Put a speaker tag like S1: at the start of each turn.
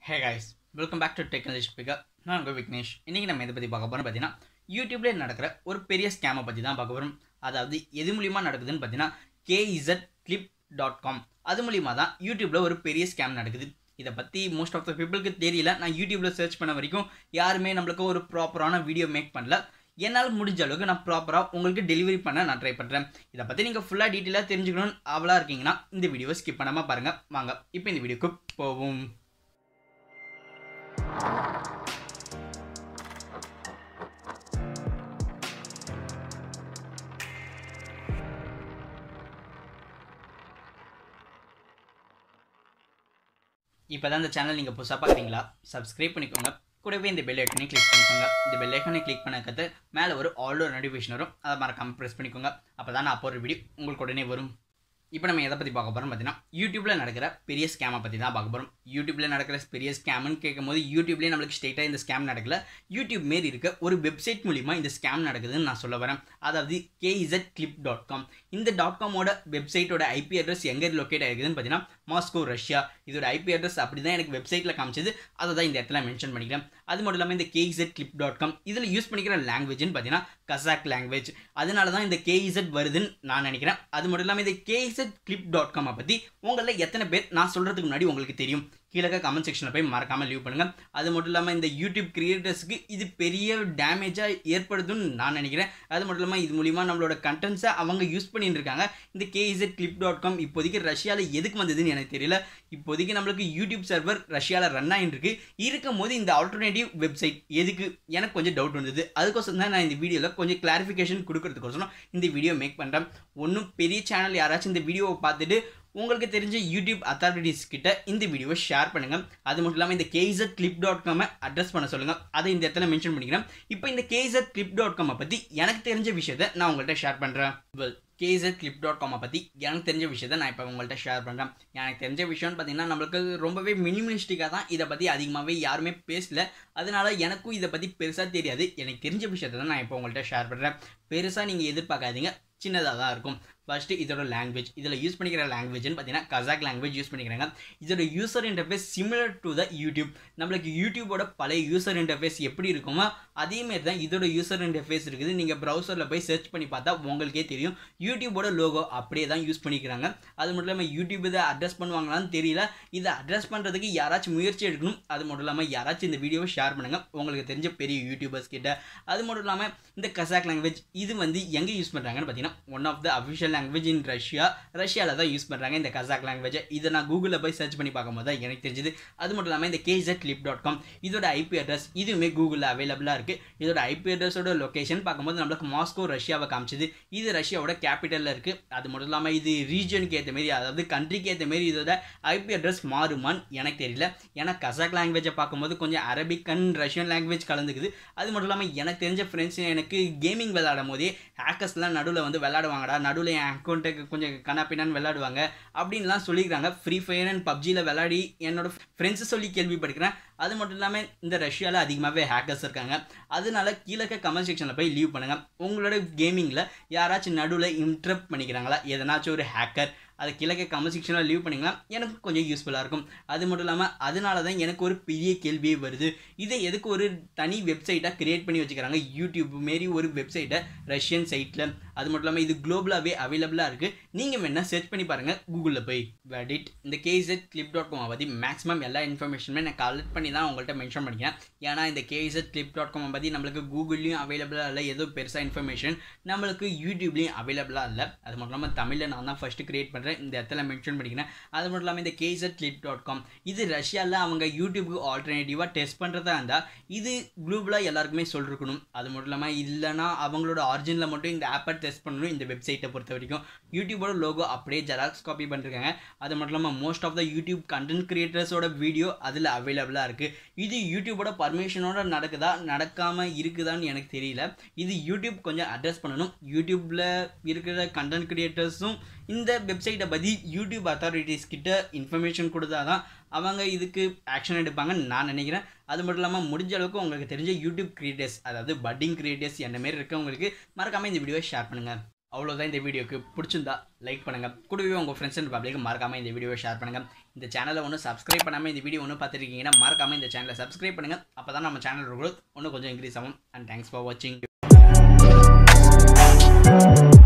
S1: hey guys welcome back to technology speaker நான் உங்கள் விக்னேஷ் இன்றைக்கி நம்ம இதை பற்றி பார்க்க போகிறோம் பார்த்தீங்கன்னா யூடியூப்லேயே நடக்கிற ஒரு பெரிய ஸ்கேமை பற்றி தான் பார்க்க போகிறோம் அதாவது எது மூலியமாக நடக்குதுன்னு பார்த்தீங்கன்னா கேஇசட் கிளிப் டாட் காம் அது மூலியமாக தான் யூடியூப்பில் ஒரு பெரிய ஸ்கேம் நடக்குது இதை பற்றி மோஸ்ட் ஆஃப் த பீப்புளுக்கு தெரியல நான் யூடியூப்பில் சர்ச் பண்ண வரைக்கும் யாருமே நம்மளுக்கு ஒரு ப்ராப்பரான வீடியோ மேக் பண்ணல என்னால் முடிஞ்ச அளவுக்கு நான் ப்ராப்பராக உங்களுக்கு டெலிவரி பண்ண நான் ட்ரை பண்ணுறேன் இதை பற்றி நீங்கள் ஃபுல்லாக டீட்டெயிலாக தெரிஞ்சுக்கணும்னு அவளாக இருக்கீங்கன்னா இந்த வீடியோவை ஸ்கிப் பண்ணாமல் பாருங்கள் வாங்க இப்போ இந்த வீடியோக்கு போவோம் இப்போ தான் இந்த சேனல் நீங்கள் புதுசாக பார்க்குறீங்களா சப்ஸ்கிரைப் பண்ணிக்கோங்க கூடவே இந்த பெல் ஐக்கனை கிளிக் பண்ணிக்கோங்க இந்த பெல் ஐக்கனை கிளிக் பண்ண கற்று மேலே ஒரு ஆல்டோ நோட்டிஃபிகேஷன் வரும் அதை மறக்காமல் ப்ரெஸ் பண்ணிக்கோங்க அப்போ தான் நான் போகிற வீடியோ உங்களுக்கு உடனே வரும் இப்போ நம்ம எதை பற்றி பார்க்க போகிறோம் பார்த்தீங்கன்னா யூடியூப்பில் நடக்கிற பெரிய ஸ்கேமை பற்றி தான் பார்க்க போகிறோம் யூடியூப்பில் நடக்கிற பெரிய ஸ்கேம்னு கேட்கும்போது யூடியூப்லேயே நம்மளுக்கு ஸ்ட்ரெயிட்டாக இந்த ஸ்கேம் நடக்கல யூடியூப் மாரி இருக்க ஒரு வெப்சைட் மூலிமா இந்த ஸ்கேம் நடக்குதுன்னு நான் சொல்ல வரேன் அதாவது கேஇசட் கிளிப் டாட் காம் இந்த டாட் காமோட வெப்சைட்டோட ஐபி அட்ரஸ் எங்கே லொக்கேட் ஆகிருக்குதுன்னு பார்த்தீங்கன்னா மாஸ்கோ ரஷ்யா இதோட ஐபி அட்ரஸ் அப்படி தான் எனக்கு வெப்சைட்டில் காமிச்சது அதை தான் இந்த இடத்துல மென்ஷன் பண்ணிக்கிறேன் அது மட்டும் இல்லாமல் இந்த கேஇசட் கிளிப் டாட் காம் இதில் யூஸ் பண்ணிக்கிற லாங்குவேஜ்னு பார்த்தீங்கன்னா கசாக் லாங்குவேஜ் அதனால தான் இந்த கேஇசட் வருதுன்னு நான் நினைக்கிறேன் அது மட்டும் இல்லாமல் இந்த கேஇசட் கிளிப் டாட் காமை பற்றி உங்களில் எத்தனை பேர் நான் சொல்கிறதுக்கு முன்னாடி உங்களுக்கு தெரியும் கீழே கமெண்ட் செக்ஷனில் போய் மறக்காமல் லீவ் பண்ணுங்கள் அது மட்டும் இல்லாமல் இந்த யூடியூப் கிரியேட்டர்ஸ்க்கு இது பெரிய டேமேஜாக ஏற்படுதுன்னு நான் நினைக்கிறேன் அது மட்டும் இல்லாமல் இது மூலிமா நம்மளோட கண்டென்ட்ஸை அவங்க யூஸ் பண்ணிட்டு இருக்காங்க இந்த கேஇசட் கிளிப் டாட் காம் இப்போதைக்கு ரஷ்யாவில் எதுக்கு வந்ததுன்னு எனக்கு தெரியல இப்போதைக்கு நம்மளுக்கு யூடியூப் சர்வர் ரஷ்யாவில் ரன் ஆகிட்டு இருக்கு இருக்கும் போது இந்த ஆல்டர்னேட்டிவ் வெப்சைட் எதுக்கு எனக்கு கொஞ்சம் டவுட் வந்தது அதுக்கோசரம் தான் நான் இந்த வீடியோவில் கொஞ்சம் கிளாரிஃபிகேஷன் கொடுக்கறதுக்கோசரம் இந்த வீடியோ மேக் பண்ணுறேன் ஒன்றும் பெரிய சேனல் யாராச்சும் இந்த வீடியோவை பார்த்துட்டு உங்களுக்கு தெரிஞ்ச யூடியூப் அத்தாரிட்டிஸ் கிட்ட இந்த வீடியோவை ஷேர் பண்ணுங்கள் அது மட்டும் இல்லாமல் இந்த கேஇசட் கிளிப் டாட் காமை அட்ரஸ் பண்ண சொல்லுங்கள் அதை இந்த இடத்துல மென்ஷன் பண்ணிக்கிறேன் இப்போ இந்த கேஇசட் கிளிப் டாட் காமை பற்றி எனக்கு தெரிஞ்ச விஷயத்தை நான் உங்கள்கிட்ட ஷேர் பண்ணுறேன் வெல் கேஇசட் கிளிப் டாட் காமை பற்றி எனக்கு தெரிஞ்ச விஷயத்தை நான் இப்போ உங்கள்கிட்ட ஷேர் பண்ணுறேன் எனக்கு தெரிஞ்ச விஷயம்னு பார்த்தீங்கன்னா நம்மளுக்கு ரொம்பவே மினிமலிஸ்டிக்காக தான் இதை பற்றி அதிகமாகவே யாருமே பேசல அதனால எனக்கும் இதை பற்றி பெருசாக தெரியாது எனக்கு தெரிஞ்ச விஷயத்தை தான் நான் இப்போ உங்கள்கிட்ட ஷேர் பண்ணுறேன் பெருசாக நீங்கள் எதிர்பார்க்காதீங்க சின்னதாக தான் இருக்கும் ஃபஸ்ட்டு இதோட லாங்குவேஜ் இதில் யூஸ் பண்ணிக்கிற லாங்குவேஜ்னு பார்த்தீங்கன்னா கசாக் லாங்குவேஜ் யூஸ் பண்ணிக்கிறாங்க இதோட user interface similar to the YouTube நம்மளுக்கு யூடியூபோட பழைய யூசர் இன்டர்ஃபேஸ் எப்படி இருக்குமோ அதேமாரி தான் இதோட யூசர் இன்டர்ஃபேஸ் இருக்குது நீங்கள் ப்ரௌசரில் போய் சர்ச் பண்ணி பார்த்தா உங்களுக்கே தெரியும் யூடியூபோட லோகோ அப்படியே தான் யூஸ் பண்ணிக்கிறாங்க அது மட்டும் இல்லாமல் யூடியூப் இதை அட்ரஸ் பண்ணுவாங்களான்னு தெரியல இதை அட்ரஸ் பண்ணுறதுக்கு யாராச்சும் முயற்சி எடுக்கணும் அது மட்டும் இல்லாமல் யாராச்சும் இந்த வீடியோவை ஷேர் பண்ணுங்கள் உங்களுக்கு தெரிஞ்ச பெரிய யூடியூபர்ஸ் கிட்ட அது மட்டும் இல்லாமல் இந்த கசாக் லாங்குவேஜ் இது வந்து எங்கே யூஸ் பண்ணுறாங்கன்னு பார்த்தீங்கன்னா one of the official language in Russia ரஷ்யாவில் தான் யூஸ் பண்ணுறாங்க இந்த கசாக் லாங்குவேஜை இதை நான் கூகுளில் போய் சர்ச் பண்ணி பார்க்கும்போது தான் எனக்கு தெரிஞ்சது அது மட்டும் இல்லாமல் இந்த கேஜெட் கிளிப் டாட் காம் இதோட ஐபி அட்ரஸ் இதுவுமே கூகுளில் அவைலபிளாக இருக்குது இதோட ஐபி அட்ரஸோட லொக்கேஷன் பார்க்கும்போது நம்மளுக்கு மாஸ்கோ ரஷ்யாவை காமிச்சது இது ரஷ்யாவோட கேபிட்டலில் இருக்குது அது மட்டும் இல்லாமல் இது ரீஜனுக்கு ஏற்ற மாரி அதாவது கண்ட்ரிக்கு ஏற்ற மாரி இதோட ஐபி அட்ரஸ் மாறுமான்னு எனக்கு தெரியல ஏன்னா கசாக் லாங்குவேஜை பார்க்கும்போது கொஞ்சம் அரபிக் அண்ட் ரஷ்யன் லாங்குவேஜ் கலந்துக்குது அது மட்டும் இல்லாமல் எனக்கு தெரிஞ்ச ஃப்ரெண்ட்ஸ் எனக்கு கேமிங் விளையாடும் போதே ஹேக்கர்ஸ்லாம் நடுவில் வந்து விளையாடுவாங்கடா நடுவில் என் அக்கௌண்ட்டுக்கு கொஞ்சம் கண்ணாப்பின்னான்னு விளையாடுவாங்க அப்படின்லாம் சொல்லிக்கிறாங்க ஃப்ரீ ஃபயர் அண்ட் பப்ஜியில் விளையாடி என்னோட ஃப்ரெண்ட்ஸு சொல்லி கேள்விப்படுக்கிறேன் அது மட்டும் இல்லாமல் இந்த ரஷ்யாவில் அதிகமாகவே ஹேக்கர்ஸ் இருக்காங்க அதனால கீழே கமெண்ட் செக்ஷனில் போய் லீவ் பண்ணுங்கள் உங்களோட கேமிங்கில் யாராச்சும் நடுவில் இன்ட்ரப்ட் பண்ணிக்கிறாங்களா எதனாச்சும் ஒரு ஹேக்கர் அதை கிழக்க கமெண்ட் செக்ஷனில் லீவ் பண்ணிங்கன்னா எனக்கு கொஞ்சம் யூஸ்ஃபுல்லாக இருக்கும் அது மட்டும் இல்லாமல் அதனால தான் எனக்கு ஒரு பெரிய கேள்வியே வருது இதை எதுக்கு ஒரு தனி வெப்சைட்டாக க்ரியேட் பண்ணி வச்சுக்கிறாங்க யூடியூப் மாரி ஒரு வெப்சைட்டை ரஷ்யன் சைட்டில் அது மட்டும் இல்லாமல் இது குளோபலாகவே அவைலபிளாக இருக்குது நீங்கள் வேணால் சர்ச் பண்ணி பாருங்கள் கூகுளில் போய் வெடிட் இந்த கேசட் கிளிப் டாட் காமை பற்றி மேக்ஸிமம் எல்லா இன்ஃபர்மேஷனுமே நான் கலெக்ட் பண்ணி தான் உங்கள்கிட்ட மென்ஷன் பண்ணிக்கிறேன் ஏன்னா இந்த கேசட் கிளிப் டாட் காமை பற்றி நம்மளுக்கு கூகுள்லேயும் அவைலபிளாக இல்லை ஏதோ பெருசாக இன்ஃபர்மேஷன் நம்மளுக்கு யூடியூப்லேயும் அவைலபிளாக இல்லை அது மட்டும் இல்லாமல் தமிழில் நான் தான் ஃபஸ்ட்டு க்ரியேட் பண்ணுறேன் இந்த இடத்துல மென்ஷன் பண்ணிக்கிறேன் அது மட்டும் இல்லாமல் இந்த கேசட் கிளிப் டாட் காம் இது ரஷ்யாவில் அவங்க யூடியூபுக்கு ஆல்டர்னேட்டிவாக டெஸ்ட் பண்ணுறதா இருந்தால் இது குளூபலாக எல்லாருக்குமே சொல்லிருக்கணும் அது மட்டும் இல்லாமல் இல்லைனா அவங்களோட ஆரிஜினில் மட்டும் இந்த ஆப்பை டெஸ்ட் பண்ணணும் இந்த வெப்சைட்டை பொறுத்த வரைக்கும் யூடியூபோட லோகோ அப்படியே ஜெராக்ஸ் காப்பி பண்ணிருக்காங்க அது மட்டும் இல்லாமல் most of the YouTube content கிரியேட்டர்ஸோட வீடியோ அதில் அவைலபிளாக இருக்குது இது யூடியூபோட பர்மிஷனோட நடக்குதா நடக்காமல் இருக்குதான்னு எனக்கு தெரியல இது யூடியூப் கொஞ்சம் அட்ரஸ் பண்ணணும் யூடியூப்பில் இருக்கிற கண்டென்ட் கிரியேட்டர்ஸும் இந்த வெப்சைட்டை பற்றி யூடியூப் அத்தாரிட்டிஸ் கிட்ட இன்ஃபர்மேஷன் கொடுத்தா தான் அவங்க இதுக்கு ஆக்ஷன் எடுப்பாங்கன்னு நான் நினைக்கிறேன் அது மட்டும் இல்லாமல் முடிஞ்ச அளவுக்கு உங்களுக்கு தெரிஞ்ச யூடியூப் கிரியேட்டர்ஸ் அதாவது பட்டிங் கிரியேட்டர்ஸ் என்ன மாரி இருக்கவங்களுக்கு மறக்காமல் இந்த வீடியோவை ஷேர் பண்ணுங்கள் அவ்வளோதான் இந்த வீடியோக்கு பிடிச்சிருந்தா லைக் பண்ணுங்கள் கூடவே உங்கள் ஃப்ரெண்ட்ஸ் அண்ட் பப்ளிக் மறக்காமல் இந்த வீடியோவை ஷேர் பண்ணுங்கள் இந்த சேனலை ஒன்றும் சப்ஸ்கிரைப் பண்ணாமல் இந்த வீடியோ ஒன்றும் பார்த்துருக்கீங்கன்னா மறக்காமல் இந்த சேனலை சப்ஸ்கிரைப் பண்ணுங்கள் அப்போ தான் நம்ம சேனல் growth இன்னும் கொஞ்சம் இன்க்ரீஸ் ஆகும் அண்ட் தேங்க்ஸ் ஃபார் வாட்சிங்